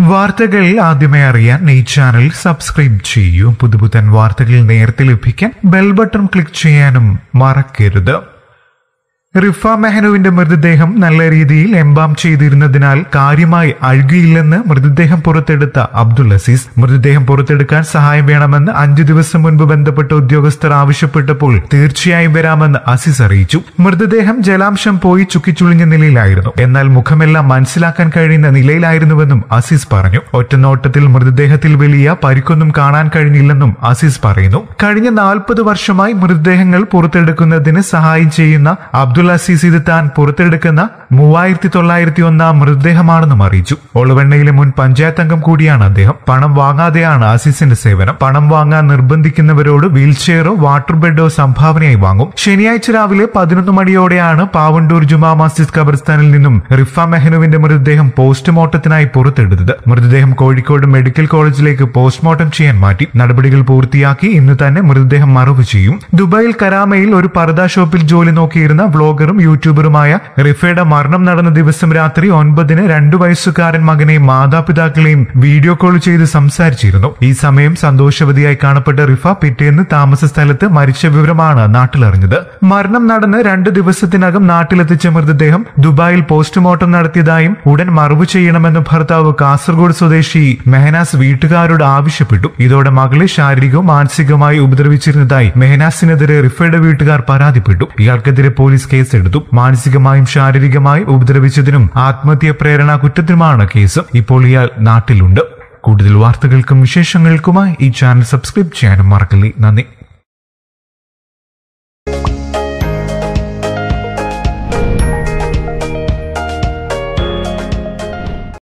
വാർത്തകൾ ആദ്യമേ അറിയാൻ ഈ ചാനൽ സബ്സ്ക്രൈബ് ചെയ്യൂ പുതുപുത്തൻ വാർത്തകൾ നേരത്തെ ലഭിക്കാൻ ബെൽ ബട്ടൺ ക്ലിക്ക് ചെയ്യാനും മറക്കരുത് റിഫ മെഹനുവിന്റെ മൃതദേഹം നല്ല രീതിയിൽ എംബാം ചെയ്തിരുന്നതിനാൽ കാര്യമായി അഴുകിയില്ലെന്ന് മൃതദേഹം പുറത്തെടുത്ത അബ്ദുൽ അസീസ് മൃതദേഹം പുറത്തെടുക്കാൻ സഹായം വേണമെന്ന് അഞ്ചു ദിവസം മുൻപ് ബന്ധപ്പെട്ട ഉദ്യോഗസ്ഥർ ആവശ്യപ്പെട്ടപ്പോൾ തീർച്ചയായും വരാമെന്ന് അസീസ് അറിയിച്ചു മൃതദേഹം ജലാംശം പോയി ചുക്കിച്ചുളിഞ്ഞ നിലയിലായിരുന്നു എന്നാൽ മുഖമെല്ലാം മനസ്സിലാക്കാൻ കഴിയുന്ന നിലയിലായിരുന്നുവെന്നും അസീസ് പറഞ്ഞു ഒറ്റനോട്ടത്തിൽ മൃതദേഹത്തിൽ വലിയ പരിക്കൊന്നും കാണാൻ കഴിഞ്ഞില്ലെന്നും അസീസ് പറയുന്നു കഴിഞ്ഞ നാൽപ്പത് വർഷമായി മൃതദേഹങ്ങൾ പുറത്തെടുക്കുന്നതിന് സഹായം ചെയ്യുന്ന അബ്ദുൽ അസീസ് ഇത് താൻ പുറത്തെടുക്കുന്ന മൂവായിരത്തി തൊള്ളായിരത്തി ഒന്നാം മൃതദേഹമാണെന്നും അറിയിച്ചു ഒളവെണ്ണയിലെ മുൻ പഞ്ചായത്ത് അംഗം കൂടിയാണ് അദ്ദേഹം പണം വാങ്ങാതെയാണ് അസീസിന്റെ സേവനം പണം വാങ്ങാൻ നിർബന്ധിക്കുന്നവരോട് വീൽചെയറോ വാട്ടർ ബെഡോ സംഭാവനയായി വാങ്ങും ശനിയാഴ്ച രാവിലെ പതിനൊന്ന് മണിയോടെയാണ് പാവണ്ടൂർ ജുമാ മസ്ജിദ് ഖബർസ്ഥാനിൽ നിന്നും റിഫ മെഹനുവിന്റെ മൃതദേഹം പോസ്റ്റ്മോർട്ടത്തിനായി പുറത്തെടുത്തത് മൃതദേഹം കോഴിക്കോട് മെഡിക്കൽ കോളേജിലേക്ക് പോസ്റ്റ്മോർട്ടം ചെയ്യാൻ മാറ്റി നടപടികൾ പൂർത്തിയാക്കി ഇന്ന് തന്നെ മൃതദേഹം മറവ് ചെയ്യും ദുബായിൽ കരാമയിൽ ഒരു പർദ ഷോപ്പിൽ ജോലി നോക്കിയിരുന്ന വ്ളോഗറും യൂട്യൂബറുമായ റിഫയുടെ മരണം നടന്ന ദിവസം രാത്രി ഒൻപതിന് രണ്ടു വയസ്സുകാരൻ മകനെയും മാതാപിതാക്കളെയും വീഡിയോ കോൾ ചെയ്ത് സംസാരിച്ചിരുന്നു ഈ സമയം സന്തോഷവതിയായി കാണപ്പെട്ട റിഫ പിറ്റേന്ന് താമസ സ്ഥലത്ത് മരിച്ച വിവരമാണ് നാട്ടിലറിഞ്ഞത് മരണം നടന്ന് രണ്ട് ദിവസത്തിനകം നാട്ടിലെത്തിച്ച മൃതദേഹം ദുബായിൽ പോസ്റ്റ്മോർട്ടം നടത്തിയതായും ഉടൻ മറവ് ചെയ്യണമെന്ന് ഭർത്താവ് കാസർഗോഡ് സ്വദേശി മെഹനാസ് വീട്ടുകാരോട് ആവശ്യപ്പെട്ടു ഇതോടെ മകളെ ശാരീരികവും മാനസികമായി ഉപദ്രവിച്ചിരുന്നതായി മെഹനാസിനെതിരെ റിഫയുടെ വീട്ടുകാർ പരാതിപ്പെട്ടു ഇയാൾക്കെതിരെ പോലീസ് കേസെടുത്തു മാനസികമായും ശാരീരികമായും ഉപദ്രവിച്ചതിനും ആത്മഹത്യ പ്രേരണ കുറ്റത്തിനുമാണ് കേസ് ഇപ്പോൾ ഇയാൾ നാട്ടിലുണ്ട് കൂടുതൽ വാർത്തകൾക്കും വിശേഷങ്ങൾക്കുമായി ഈ ചാനൽ സബ്സ്ക്രൈബ് ചെയ്യാനും മറക്കല്ലേ നന്ദി